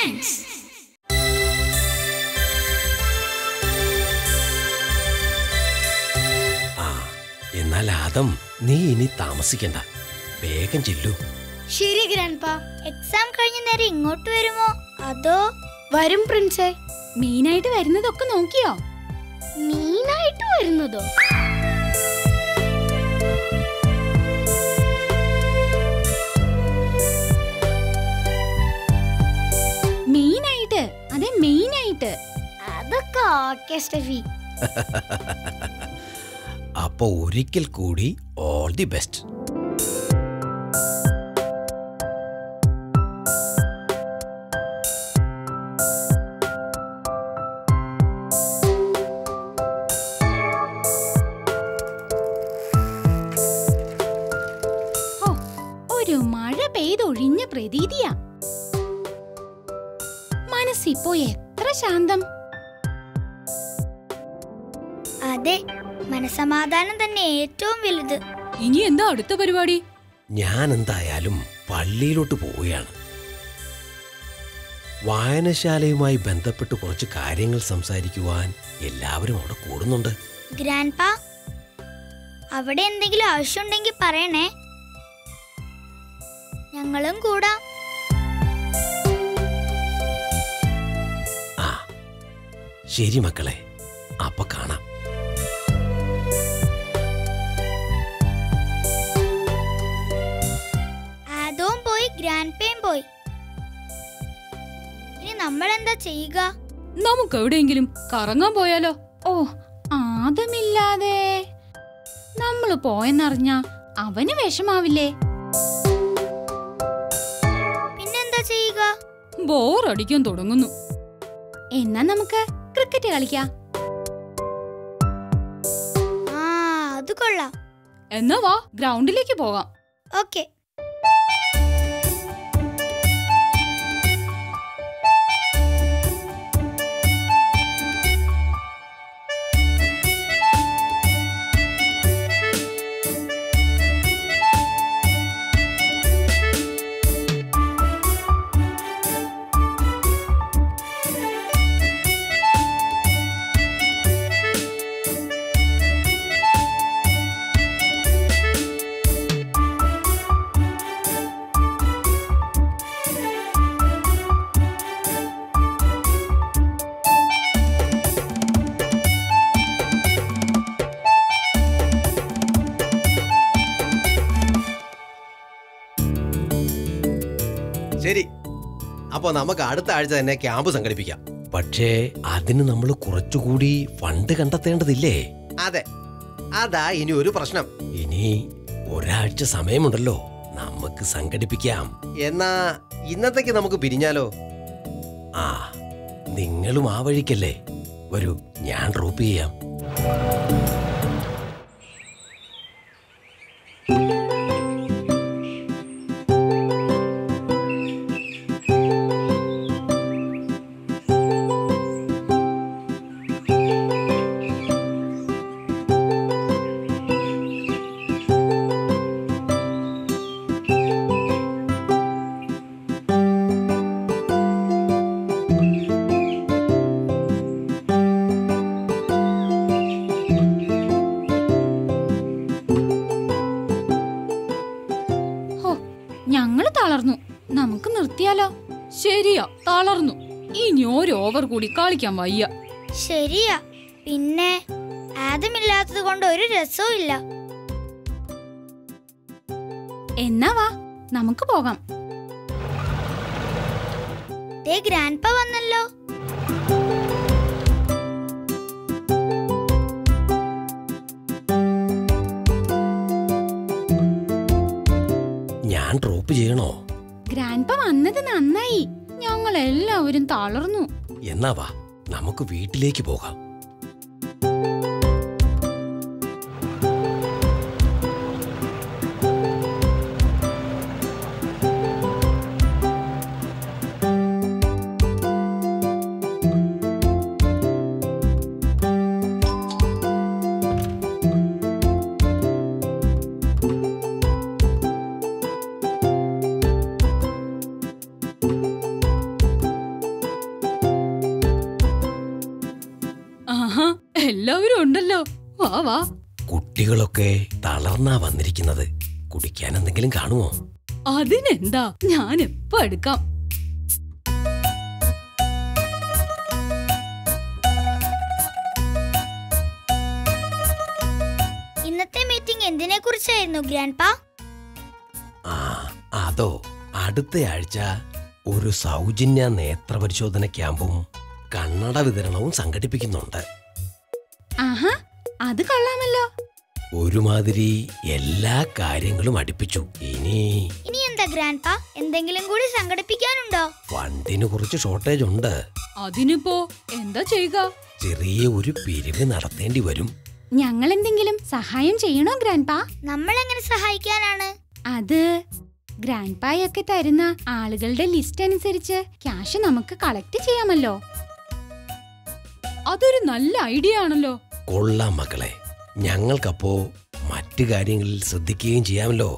Dance ആ എന്നാൽ ആദം നീ ഇനി താമസിക്കണ്ട വേഗം ചെല്ലൂ ശരി ഗ്രാൻഡ്പ എക്സാം കഴിഞ്ഞ നേരം ഇങ്ങോട്ട് വരുമോ അതോ വരും പ്രിൻസേ മീനായിട്ട് വരുന്നതൊക്കെ നോക്കിയോ മീനായിട്ട് വരുന്നതോ മെയിനായിട്ട് അതെ മെയിനായിട്ട് അതൊക്കെ ഓക്കെ സ്റ്റെഫി അപ്പൊ ഒരിക്കൽ കൂടി ഓൾ ദി ബെസ്റ്റ് ഓ ഒരു മഴ പെയ്തൊഴിഞ്ഞ പ്രതീതിയാ മനസ്സിപ്പോ എത്ര ശാന്തം അതെ മനസമാധാനം തന്നെ ഏറ്റവും വലുത് ഇനി എന്താ അടുത്ത പരിപാടി ഞാൻ എന്തായാലും പള്ളിയിലോട്ട് പോവുകയാണ് വായനശാലയുമായി ബന്ധപ്പെട്ട് കുറച്ച് കാര്യങ്ങൾ സംസാരിക്കുവാൻ എല്ലാവരും അവിടെ കൂടുന്നുണ്ട് ഗ്രാൻഡ്പ അവിടെ എന്തെങ്കിലും ആവശ്യമുണ്ടെങ്കിൽ പറയണേ ഞങ്ങളും കൂടാം ആ ശരി മക്കളെ അപ്പൊ കാണാം ആദവും പോയി ഗ്രാൻഡ്പയും പോയി ഇനി നമ്മൾ എന്താ ചെയ്യുക നമുക്ക് എവിടെയെങ്കിലും കറങ്ങാൻ പോയാലോ ഓ ആദമില്ലാതെ നമ്മള് പോയെന്നറിഞ്ഞ അവന് വിഷമാവില്ലേ പിന്നെന്താ ചെയ്യുക ബോറടിക്കാൻ തുടങ്ങുന്നു എന്നാ നമുക്ക് ക്രിക്കറ്റ് കളിക്കാം ആ അത് കൊള്ളാം എന്നാ വാ ഗ്രൗണ്ടിലേക്ക് പോകാം ഓക്കെ ശരി അപ്പൊ നമുക്ക് അടുത്ത ആഴ്ച തന്നെ ക്യാമ്പ് സംഘടിപ്പിക്കാം പക്ഷേ അതിന് നമ്മൾ കുറച്ചുകൂടി ഫണ്ട് കണ്ടെത്തേണ്ടതില്ലേ അതെ അതാ ഇനി ഒരു പ്രശ്നം ഇനി ഒരാഴ്ച സമയമുണ്ടല്ലോ നമുക്ക് സംഘടിപ്പിക്കാം എന്നാ ഇന്നത്തേക്ക് നമുക്ക് പിരിഞ്ഞാലോ ആ നിങ്ങളും ആ വഴിക്കല്ലേ വരൂ ഞാൻ ഡ്രോപ്പ് ചെയ്യാം ഹോ ഞങ്ങള് തളർന്നു നമുക്ക് നിർത്തിയാലോ ശരിയാ തളർന്നു ഇനി ഒരു ഓവർ കൂടി കളിക്കാൻ വയ്യ ശരിയാ പിന്നെ ആദമില്ലാത്തത് കൊണ്ട് ഒരു രസവും ഇല്ല എന്നാ വാ നമുക്ക് പോകാം ദേ ഗ്രാൻഡ്പ വന്നല്ലോ ഞാൻ ഡ്രോപ്പ് ചെയ്യണോ ഗ്രാൻഡ്പ വന്നത് നന്നായി ഞങ്ങൾ എല്ലാവരും തളർന്നു എന്നാ വാ നമുക്ക് വീട്ടിലേക്ക് പോകാം എല്ലാവരും ഉണ്ടല്ലോ വാ വാ കുട്ടികളൊക്കെ തളർന്നാ വന്നിരിക്കുന്നത് കുടിക്കാൻ എന്തെങ്കിലും കാണുമോ അതിനെന്താ ഞാൻ എപ്പോ എടുക്കാം ഇന്നത്തെ മീറ്റിംഗ് എന്തിനെ കുറിച്ചായിരുന്നു ഗ്രാൻഡ് പാ ആ അതോ അടുത്ത ആഴ്ച ഒരു സൗജന്യ നേത്രപരിശോധന ക്യാമ്പും കണ്ണട വിതരണവും സംഘടിപ്പിക്കുന്നുണ്ട് ആഹാ അത് കൊള്ളാമല്ലോ ഒരുമാതിരി എല്ലാ കാര്യങ്ങളും അടുപ്പിച്ചു ഇനി ഇനി എന്താ ഗ്രാൻഡ് പാ എന്തെങ്കിലും കൂടി സംഘടിപ്പിക്കാനുണ്ടോ ഫണ്ടിന് കുറച്ച് ഷോർട്ടേജ് ഉണ്ട് അതിനിപ്പോ എന്താ ചെയ്യുക ചെറിയ ഒരു പിരിവ് നടത്തേണ്ടി വരും ഞങ്ങൾ എന്തെങ്കിലും സഹായം ചെയ്യണോ ഗ്രാൻഡ് പാ നമ്മൾ എങ്ങനെ സഹായിക്കാനാണ് അത് ഗ്രാൻഡ് പായൊക്കെ തരുന്ന ആളുകളുടെ ലിസ്റ്റ് അനുസരിച്ച് ക്യാഷ് നമുക്ക് കളക്ട് ചെയ്യാമല്ലോ അതൊരു നല്ല ഐഡിയ ആണല്ലോ കൊള്ളാം മക്കളെ ഞങ്ങൾക്കപ്പോ മറ്റു കാര്യങ്ങളിൽ ശ്രദ്ധിക്കുകയും ചെയ്യാമല്ലോ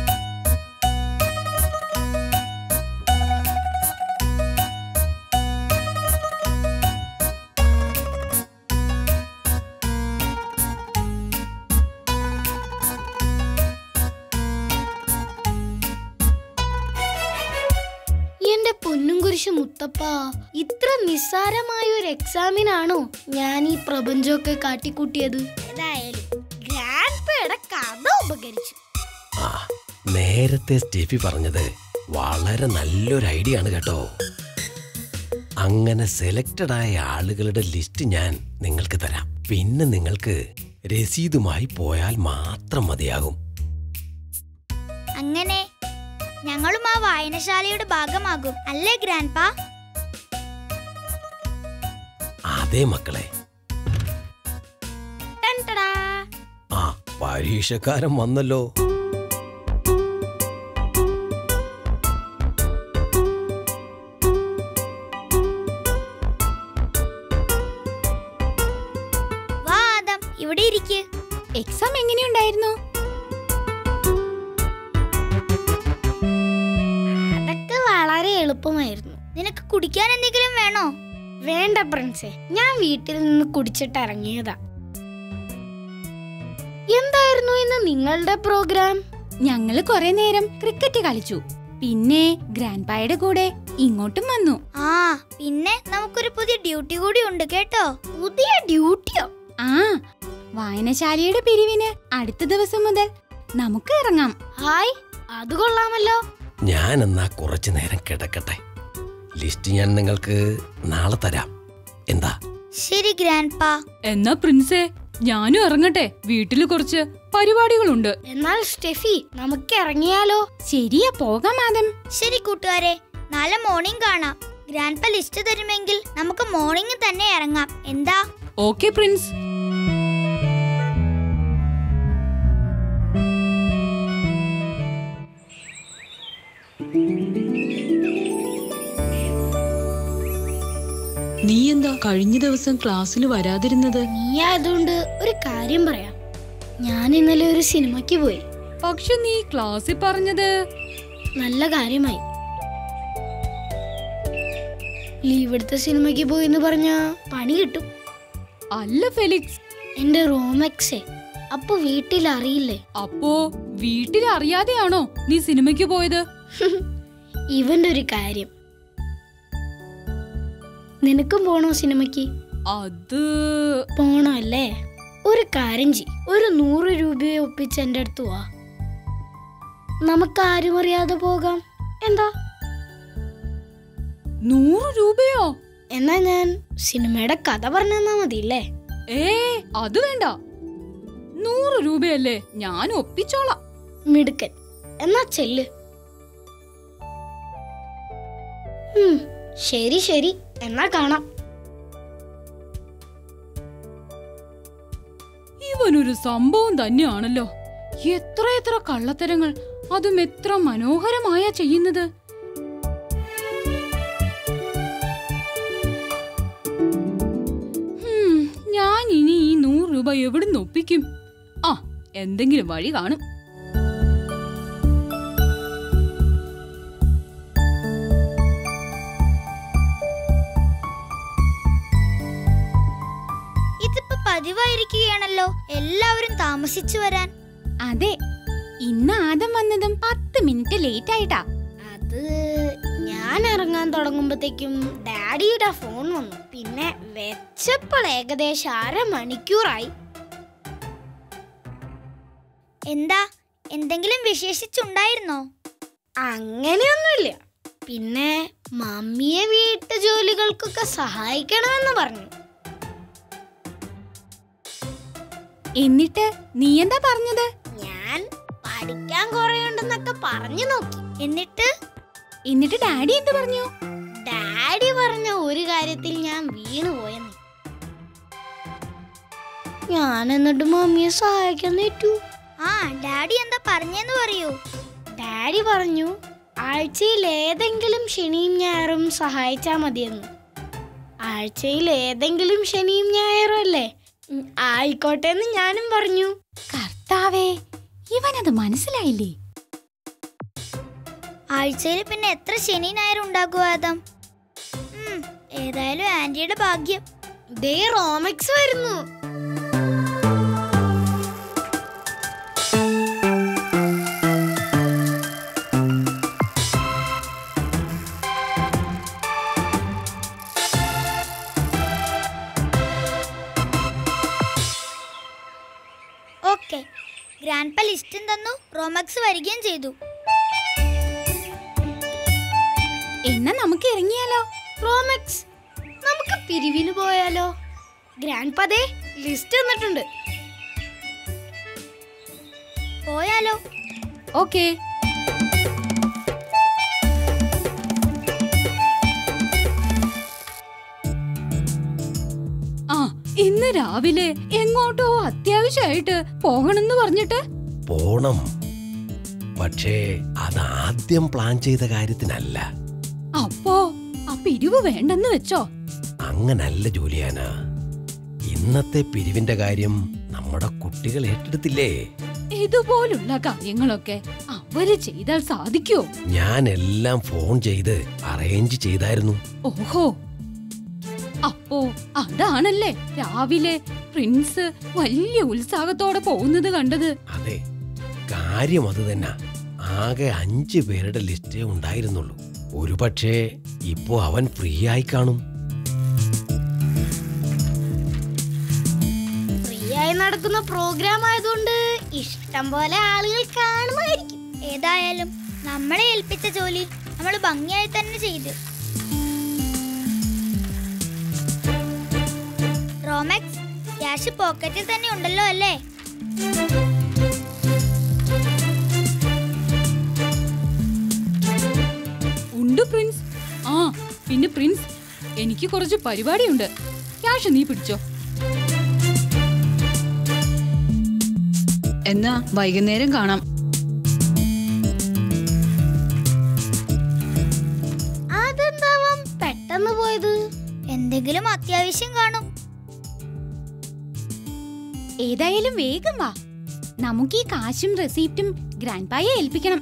എന്റെ പൊന്നും കുരിശ് മുത്തപ്പ ഇത്ര നിസ്സാരമായ ഒരു എക്സാമിനാണോ ഞാൻ ഈ പ്രപഞ്ചമൊക്കെ കാട്ടിക്കൂട്ടിയത് ഏതായാലും ഗ്രാൻഡ് പേയുടെ കഥ ഉപകരിച്ചു ആ നേരത്തെ സ്റ്റെഫി പറഞ്ഞത് വളരെ നല്ലൊരു ഐഡിയ ആണ് കേട്ടോ അങ്ങനെ സെലക്റ്റഡ് ആയ ആളുകളുടെ ലിസ്റ്റ് ഞാൻ നിങ്ങൾക്ക് തരാം പിന്നെ നിങ്ങൾക്ക് രസീതുമായി പോയാൽ മാത്രം മതിയാകും അങ്ങനെ ഞങ്ങളും ആ വായനശാലയുടെ ഭാഗമാകും അല്ലേ ഗ്രാൻഡ് പാ അതേ മക്കളെ ടൻടടാ. ആ പരീക്ഷക്കാരൻ വന്നല്ലോ വാ ആദം ഇവിടെ ഇരിക്ക് എക്സാം എങ്ങനെയുണ്ടായിരുന്നു അതൊക്കെ വളരെ എളുപ്പമായിരുന്നു നിനക്ക് കുടിക്കാൻ എന്തെങ്കിലും വേണോ വേണ്ട പ്രിൻസേ ഞാൻ വീട്ടിൽ നിന്ന് കുടിച്ചിട്ട് ഇറങ്ങിയതാ എന്തായിരുന്നു ഇന്ന് നിങ്ങളുടെ പ്രോഗ്രാം ഞങ്ങള് കുറെ നേരം ക്രിക്കറ്റ് കളിച്ചു പിന്നെ ഗ്രാൻഡ് പായുടെ കൂടെ ഇങ്ങോട്ടും വന്നു ആ പിന്നെ നമുക്കൊരു പുതിയ ഡ്യൂട്ടി കൂടി ഉണ്ട് കേട്ടോ പുതിയ ഡ്യൂട്ടിയോ ആ വായനശാലയുടെ പിരിവിന് അടുത്ത ദിവസം മുതൽ നമുക്ക് ഇറങ്ങാം ഹായ് അത് കൊള്ളാമല്ലോ ഞാൻ എന്നാ കുറച്ചു നേരം കിടക്കട്ടെ ലിസ്റ്റ് ഞാൻ നിങ്ങൾക്ക് നാളെ തരാം എന്താ ശരി ഗ്രാൻഡ് പാ എന്നാ പ്രിൻസേ ഞാനും ഇറങ്ങട്ടെ വീട്ടില് കുറച്ച് പരിപാടികളുണ്ട് എന്നാൽ സ്റ്റെഫി നമുക്ക് ഇറങ്ങിയാലോ ശരിയാ പോകാം ആദം ശരി കൂട്ടുകാരെ നാളെ മോർണിംഗ് കാണാം ഗ്രാൻഡ് പാ ലിസ്റ്റ് തരുമെങ്കിൽ നമുക്ക് മോർണിംഗ് തന്നെ ഇറങ്ങാം എന്താ ഓക്കെ പ്രിൻസ് നീ എന്താ കഴിഞ്ഞ ദിവസം ക്ലാസ്സിൽ വരാതിരുന്നത് നീ ആയതുകൊണ്ട് ഒരു കാര്യം പറയാം ഞാൻ ഇന്നലെ ഒരു സിനിമയ്ക്ക് പോയി പക്ഷെ നീ ക്ലാസ്സിൽ പറഞ്ഞത് നല്ല കാര്യമായി ലീവ് എടുത്ത സിനിമയ്ക്ക് പോയി എന്ന് പറഞ്ഞ പണി കിട്ടും അല്ല ഫെലിക്സ് എന്റെ റോമെക്സേ അപ്പൊ വീട്ടിൽ അറിയില്ലേ അപ്പോ വീട്ടിൽ അറിയാതെയാണോ നീ സിനിമയ്ക്ക് പോയത് ഇവന്റെ ഒരു കാര്യം നിനക്കും പോണോ സിനിമയ്ക്ക് അത് പോണോ അല്ലേ ഒരു കാര്യം ചെയ് ഒരു നൂറ് രൂപയെ ഒപ്പിച്ച് എൻ്റെ അടുത്ത് വാ നമുക്ക് ആരും അറിയാതെ പോകാം എന്താ നൂറ് രൂപയോ എന്നാ ഞാൻ സിനിമയുടെ കഥ പറഞ്ഞു തന്നാ മതിയില്ലേ ഏ അത് വേണ്ട നൂറ് രൂപയല്ലേ ഞാൻ ഒപ്പിച്ചോളാം മിടുക്കൻ എന്നാ ചെല്ല് ഉം, ശരി ശരി എന്നാ കാണാം ഇവനൊരു സംഭവം തന്നെയാണല്ലോ എത്ര എത്ര കള്ളത്തരങ്ങൾ അതും എത്ര മനോഹരമായ ചെയ്യുന്നത് ഹും, ഞാൻ ഇനി ഈ നൂറ് രൂപ എവിടുന്ന് ഒപ്പിക്കും ആ എന്തെങ്കിലും വഴി കാണും ഇതിപ്പോ പതിവായിരിക്കുകയാണല്ലോ എല്ലാവരും താമസിച്ചു വരാൻ അതെ ഇന്ന് ആദം വന്നതും പത്ത് മിനിറ്റ് ലേറ്റ് ആയിട്ടാ അത് ഞാൻ ഇറങ്ങാൻ തുടങ്ങുമ്പോഴത്തേക്കും ഡാഡിയുടെ ഫോൺ വന്നു പിന്നെ വെച്ചപ്പോൾ ഏകദേശം അരമണിക്കൂറായി എന്താ എന്തെങ്കിലും വിശേഷിച്ചുണ്ടായിരുന്നോ അങ്ങനെയൊന്നുമില്ല പിന്നെ മമ്മിയെ വീട്ടു ജോലികൾക്കൊക്കെ സഹായിക്കണമെന്ന് പറഞ്ഞു എന്നിട്ട് നീ എന്താ പറഞ്ഞത് ഞാൻ പഠിക്കാൻ കുറേ ഉണ്ടെന്നൊക്കെ പറഞ്ഞു നോക്കി എന്നിട്ട് എന്നിട്ട് ഡാഡി എന്ത് പറഞ്ഞു ഡാഡി പറഞ്ഞ ഒരു കാര്യത്തിൽ ഞാൻ വീണു പോയെന്ന് ഞാൻ എന്നിട്ട് മമ്മിയെ സഹായിക്കാൻ നേറ്റു ആ ഡാഡി എന്താ പറഞ്ഞെന്ന് പറയൂ ഡാഡി പറഞ്ഞു ആഴ്ചയിൽ ഏതെങ്കിലും ശനിയും ഞായറും സഹായിച്ചാ മതിയെന്ന് ആഴ്ചയിൽ ഏതെങ്കിലും ശനിയും ഞായറും അല്ലേ ഉം, ആയിക്കോട്ടെ എന്ന് ഞാനും പറഞ്ഞു കർത്താവേ ഇവനത് മനസ്സിലായില്ലേ ആഴ്ചയിൽ പിന്നെ എത്ര ശനി ഞായർ ഉണ്ടാകും ആദം ഉം, ഏതായാലും ആന്റിയുടെ ഭാഗ്യം ദേ റോമിക്സ് വരുന്നു ഓക്കെ ഗ്രാൻഡ്പ ലിസ്റ്റും തന്നു റോമക്സ് വരികയും ചെയ്തു എന്നാ നമുക്ക് ഇറങ്ങിയാലോ റോമിക്സ് നമുക്ക് പിരിവിന് പോയാലോ ഗ്രാൻഡ് പതേ ലിസ്റ്റ് തന്നിട്ടുണ്ട് പോയാലോ ഓക്കേ ആ ഇന്ന് രാവിലെ എങ്ങോട്ടോ അത്യാവശ്യമായിട്ട് പോകണമെന്ന് പറഞ്ഞിട്ട് പോണം പക്ഷേ അതാദ്യം പ്ലാൻ ചെയ്ത കാര്യത്തിനല്ല അപ്പോ ആ പിരിവ് വേണ്ടെന്ന് വെച്ചോ അങ്ങനല്ല ജൂലിയാന ഇന്നത്തെ പിരിവിന്റെ കാര്യം നമ്മുടെ കുട്ടികൾ ഏറ്റെടുത്തില്ലേ ഇതുപോലുള്ള കാര്യങ്ങളൊക്കെ അവര് ചെയ്താൽ സാധിക്കോ ഞാൻ എല്ലാം ഫോൺ ചെയ്ത് അറേഞ്ച് ചെയ്തായിരുന്നു ഓഹോ അപ്പോ അതാണല്ലേ രാവിലെ പ്രിൻസ് വലിയ ഉത്സാഹത്തോടെ പോകുന്നത് കണ്ടത് അതെ കാര്യം അത് തന്നെ ആകെ അഞ്ച് പേരുടെ ലിസ്റ്റേ ഉണ്ടായിരുന്നുള്ളൂ ഒരുപക്ഷേ ഇപ്പോ അവൻ ഫ്രീ ആയി കാണും ഫ്രീ ആയി നടക്കുന്ന പ്രോഗ്രാം ആയതുകൊണ്ട് ഇഷ്ടം പോലെ ആളുകൾ കാണുമായിരിക്കും ഏതായാലും നമ്മളെ ഏൽപ്പിച്ച ജോലി നമ്മൾ ഭംഗിയായി തന്നെ ചെയ്തു റോമക്സ് ക്യാഷ് പോക്കറ്റിൽ തന്നെ ഉണ്ടല്ലോ അല്ലേ ഉണ്ട് പ്രിൻസ് ആ പിന്നെ പ്രിൻസ് എനിക്ക് കുറച്ച് പരിപാടിയുണ്ട് ക്യാഷ് നീ പിടിച്ചോ എന്നാ വൈകുന്നേരം കാണാം അതെന്താവാം പെട്ടെന്ന് പോയത് എന്തെങ്കിലും അത്യാവശ്യം കാണും ഏതായാലും വേഗം വാ നമുക്ക് ഈ കാശും റെസീപ്റ്റും ഗ്രാൻഡ് പായെ ഏൽപ്പിക്കണം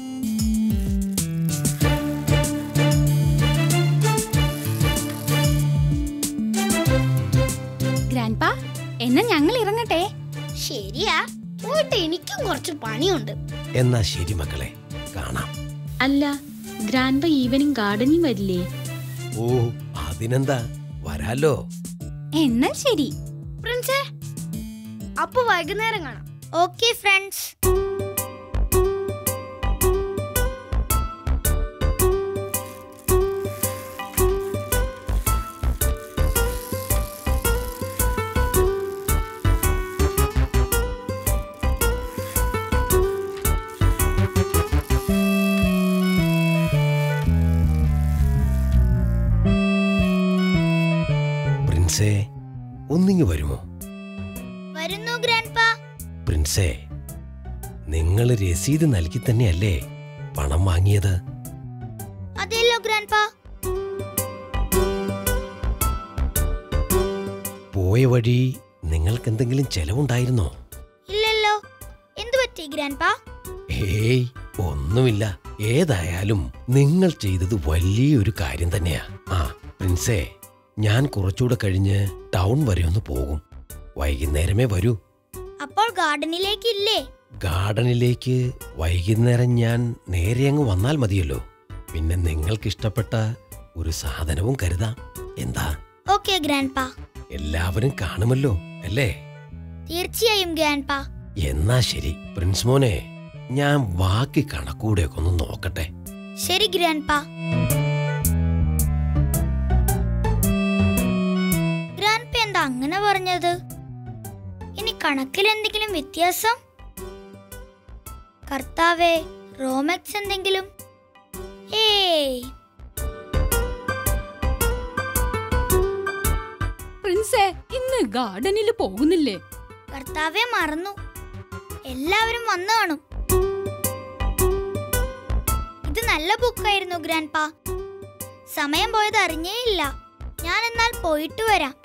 ഗ്രാൻഡ് പാ എന്നാ ഞങ്ങൾ ഇറങ്ങട്ടെ ശരിയാ പോയിട്ട് എനിക്കും കുറച്ച് പണിയുണ്ട് എന്നാ ശരി മക്കളെ കാണാം അല്ല ഗ്രാൻഡ് ഈവനിങ് ഗാർഡനിങ് വരില്ലേ ഓ അതിനെന്താ വരാലോ എന്നാൽ ശരി പ്രിൻസേ അപ്പൊ വൈകുന്നേരം കാണാം ഓക്കെ ഫ്രണ്ട്സ് പ്രിൻസേ ഒന്നിങ്ങി വരുമോ വരുന്നു ഗ്രാൻഡ്പ പ്രിൻസേ നിങ്ങൾ രസീത് നൽകി തന്നെയല്ലേ പണം വാങ്ങിയത് അതെല്ലോ ഗ്രാൻഡ്പ പോയ വഴി നിങ്ങൾക്ക് എന്തെങ്കിലും ചെലവുണ്ടായിരുന്നോ ഇല്ലല്ലോ എന്തു പറ്റി ഗ്രാൻഡ്പ ഏയ് ഒന്നുമില്ല ഏതായാലും നിങ്ങൾ ചെയ്തത് വലിയൊരു കാര്യം തന്നെയാ ആ പ്രിൻസേ ഞാൻ കുറച്ചുകൂടെ കഴിഞ്ഞ് ടൗൺ വരെ ഒന്ന് പോകും വൈകുന്നേരമേ വരൂ അപ്പോൾ ഗാർഡനിലേക്ക് ഇല്ലേ ഗാർഡനിലേക്ക് വൈകുന്നേരം ഞാൻ നേരെ അങ്ങ് വന്നാൽ മതിയല്ലോ പിന്നെ നിങ്ങൾക്കിഷ്ടപ്പെട്ട ഒരു സാധനവും കരുതാം എന്താ ഓക്കെ ഗ്രാൻഡ് പാ എല്ലാവരും കാണുമല്ലോ അല്ലേ തീർച്ചയായും ഗ്രാൻഡ് പാ എന്നാ ശരി പ്രിൻസ് മോനെ ഞാൻ ബാക്കി കണക്കൂടെയൊക്കെ ഒന്ന് നോക്കട്ടെ ശരി ഗ്രാൻഡ് പാ ഗ്രാൻഡ് പാ എന്താ അങ്ങനെ പറഞ്ഞത് ഇനി കണക്കിൽ എന്തെങ്കിലും വ്യത്യാസം കർത്താവേ റോമെക്സ് എന്തെങ്കിലും ഏയ് പ്രിൻസേ ഇന്ന് ഗാർഡനിൽ പോകുന്നില്ലേ കർത്താവെ മറന്നു എല്ലാവരും വന്നു കാണും ഇത് നല്ല ബുക്കായിരുന്നു ഗ്രാൻഡ് പാ സമയം പോയത് അറിഞ്ഞേയില്ല ഞാൻ എന്നാൽ പോയിട്ട് വരാം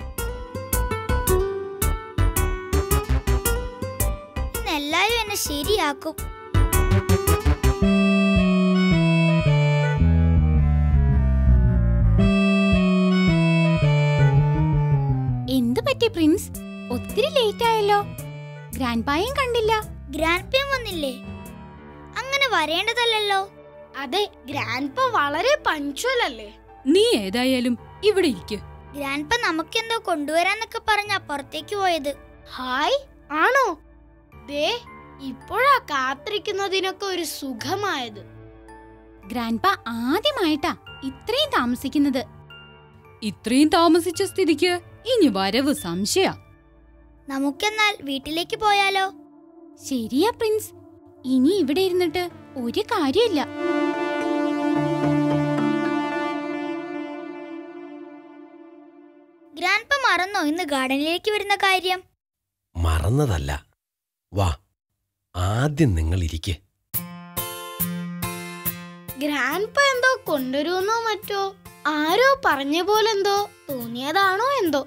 ഇന്ന് എല്ലാവരും എന്നെ ശരിയാക്കും എന്ത് പറ്റി പ്രിൻസ് ഒത്തിരി ലേറ്റ് ആയല്ലോ ഗ്രാൻഡ് പായും കണ്ടില്ല ഗ്രാൻഡ് പേം വന്നില്ലേ അങ്ങനെ വരേണ്ടതല്ലല്ലോ അതെ ഗ്രാൻഡ് വളരെ പഞ്ച്വൽ അല്ലേ നീ ഏതായാലും ഇവിടെ ഇരിക്ക് ഗ്രാൻഡ് പ നമുക്കെന്തോ കൊണ്ടുവരാന്നൊക്കെ പറഞ്ഞ പുറത്തേക്ക് പോയത് ഹായ് ആണോ ദേ ഇപ്പോഴാ കാത്തിരിക്കുന്നതിനൊക്കെ ഒരു സുഖമായത് ഗ്രാൻഡ് പാ ആദ്യമായിട്ടാ ഇത്രയും താമസിക്കുന്നത് ഇത്രയും താമസിച്ച സ്ഥിതിക്ക് ഇനി വരവ് സംശയ നമുക്കെന്നാൽ വീട്ടിലേക്ക് പോയാലോ ശരിയാ പ്രിൻസ് ഇനി ഇവിടെ ഇരുന്നിട്ട് ഒരു കാര്യമില്ല ഗ്രാൻഡ് പ മറന്നോ ഇന്ന് ഗാർഡനിലേക്ക് വരുന്ന കാര്യം മറന്നതല്ല വാ ആദ്യം നിങ്ങൾ ഇരിക്കെ ഗ്രാൻഡ് എന്തോ കൊണ്ടുവരുമെന്നോ മറ്റോ ആരോ പറഞ്ഞ പോലെന്തോ തോന്നിയതാണോ എന്തോ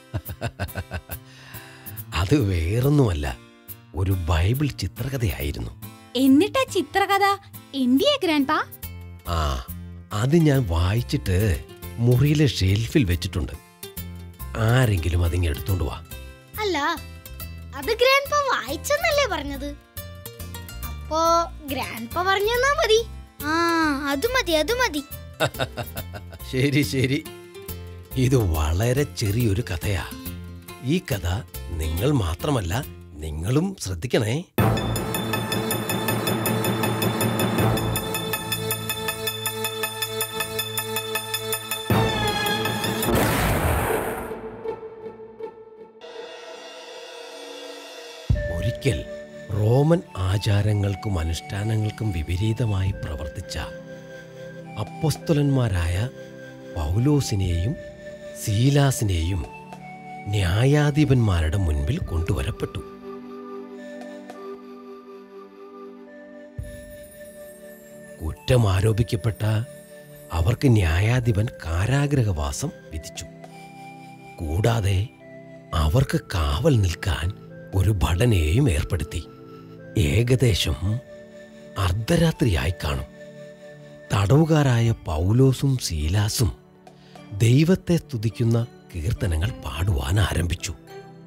അത് വേറൊന്നുമല്ല ഒരു ബൈബിൾ ചിത്രകഥയായിരുന്നു എന്നിട്ടാ ചിത്രകഥ എന്തിയാ ഗ്രാൻഡ് പാ ആ അത് ഞാൻ വായിച്ചിട്ട് മുറിയിലെ ഷെൽഫിൽ വെച്ചിട്ടുണ്ട് ആരെങ്കിലും അതിങ്ങ് എടുത്തോണ്ട് വാ അല്ല അത് ഗ്രാൻഡ് വായിച്ചെന്നല്ലേ പറഞ്ഞത് അപ്പോ ഗ്രാൻഡ് പറഞ്ഞെന്നാ മതി ആ അത് മതി അത് മതി ശരി ശരി ഇത് വളരെ ചെറിയൊരു കഥയാ ഈ കഥ നിങ്ങൾ മാത്രമല്ല നിങ്ങളും ശ്രദ്ധിക്കണേ ഒരിക്കൽ റോമൻ ആചാരങ്ങൾക്കും അനുഷ്ഠാനങ്ങൾക്കും വിപരീതമായി പ്രവർത്തിച്ച അപ്പൊസ്തലന്മാരായ പൗലോസിനെയും സീലാസിനെയും ന്യായാധിപന്മാരുടെ മുൻപിൽ കൊണ്ടുവരപ്പെട്ടു കുറ്റം ആരോപിക്കപ്പെട്ട അവർക്ക് ന്യായാധിപൻ കാരാഗ്രഹവാസം വിധിച്ചു കൂടാതെ അവർക്ക് കാവൽ നിൽക്കാൻ ഒരു ഭടനെയും ഏർപ്പെടുത്തി ഏകദേശം അർദ്ധരാത്രിയായി കാണും തടവുകാരായ പൗലോസും സീലാസും ദൈവത്തെ സ്തുതിക്കുന്ന കീർത്തനങ്ങൾ പാടുവാൻ ആരംഭിച്ചു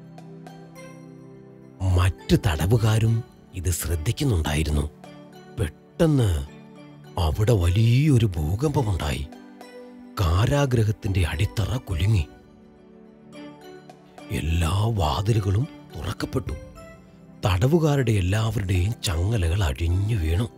മറ്റു തടവുകാരും ഇത് ശ്രദ്ധിക്കുന്നുണ്ടായിരുന്നു പെട്ടെന്ന് അവിടെ വലിയൊരു ഭൂകമ്പമുണ്ടായി കാരാഗ്രഹത്തിന്റെ അടിത്തറ കുലുങ്ങി എല്ലാ വാതിലുകളും തുറക്കപ്പെട്ടു തടവുകാരുടെ എല്ലാവരുടെയും ചങ്ങലകൾ അഴിഞ്ഞു വീണു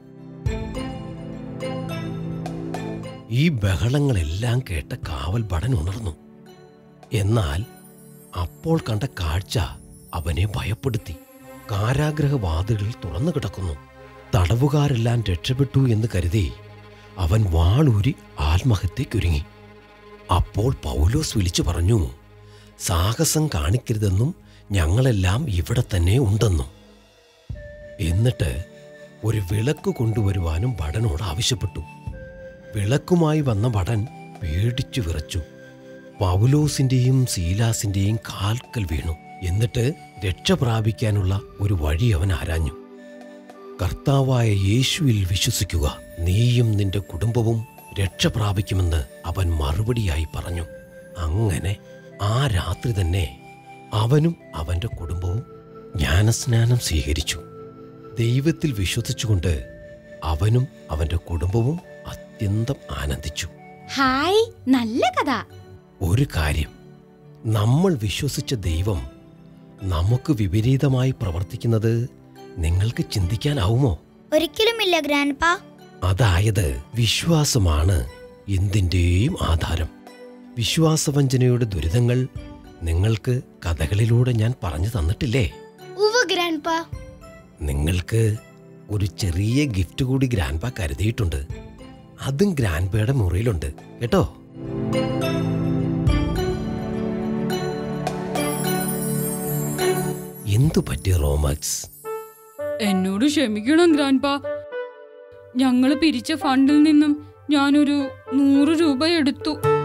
ഈ ബഹളങ്ങളെല്ലാം കേട്ട കാവൽ ഭടൻ ഉണർന്നു എന്നാൽ അപ്പോൾ കണ്ട കാഴ്ച അവനെ ഭയപ്പെടുത്തി കാരാഗ്രഹ വാതിലുകൾ തുറന്നു കിടക്കുന്നു തടവുകാരെല്ലാം രക്ഷപ്പെട്ടു എന്ന് കരുതി അവൻ വാളൂരി ആത്മഹത്യക്കൊരുങ്ങി അപ്പോൾ പൗലോസ് വിളിച്ചു പറഞ്ഞു സാഹസം കാണിക്കരുതെന്നും ഞങ്ങളെല്ലാം ഇവിടെ തന്നെ ഉണ്ടെന്നും എന്നിട്ട് ഒരു വിളക്ക് കൊണ്ടുവരുവാനും ഭടനോട് ആവശ്യപ്പെട്ടു വിളക്കുമായി വന്ന ഭടൻ പേടിച്ചു വിറച്ചു പൗലോസിന്റെയും സീലാസിന്റെയും കാൽക്കൽ വീണു എന്നിട്ട് രക്ഷ പ്രാപിക്കാനുള്ള ഒരു വഴി അവൻ ആരാഞ്ഞു കർത്താവായ യേശുവിൽ വിശ്വസിക്കുക നീയും നിന്റെ കുടുംബവും രക്ഷ പ്രാപിക്കുമെന്ന് അവൻ മറുപടിയായി പറഞ്ഞു അങ്ങനെ ആ രാത്രി തന്നെ അവനും അവന്റെ കുടുംബവും ജ്ഞാനസ്നാനം സ്വീകരിച്ചു ദൈവത്തിൽ വിശ്വസിച്ചുകൊണ്ട് അവനും അവന്റെ കുടുംബവും അത്യന്തം ആനന്ദിച്ചു ഹായ് നല്ല കഥ ഒരു കാര്യം നമ്മൾ വിശ്വസിച്ച ദൈവം നമുക്ക് വിപരീതമായി പ്രവർത്തിക്കുന്നത് നിങ്ങൾക്ക് ചിന്തിക്കാനാവുമോ ഒരിക്കലുമില്ല ഗ്രാൻഡ്പ അതായത് വിശ്വാസമാണ് എന്തിൻ്റെയും ആധാരം വിശ്വാസവഞ്ചനയുടെ ദുരിതങ്ങൾ നിങ്ങൾക്ക് കഥകളിലൂടെ ഞാൻ പറഞ്ഞു തന്നിട്ടില്ലേ ഉവ ഗ്രാൻഡ്പ നിങ്ങൾക്ക് ഒരു ചെറിയ ഗിഫ്റ്റ് കൂടി ഗ്രാൻഡ്പ കരുതിയിട്ടുണ്ട് അതും ഗ്രാൻഡ്പയുടെ മുറിയിലുണ്ട് കേട്ടോ എന്തു പറ്റി റോമക്സ് എന്നോട് ക്ഷമിക്കണം ഗ്രാൻഡ്പ ഞങ്ങൾ പിരിച്ച ഫണ്ടിൽ നിന്നും ഞാനൊരു നൂറ് രൂപ എടുത്തു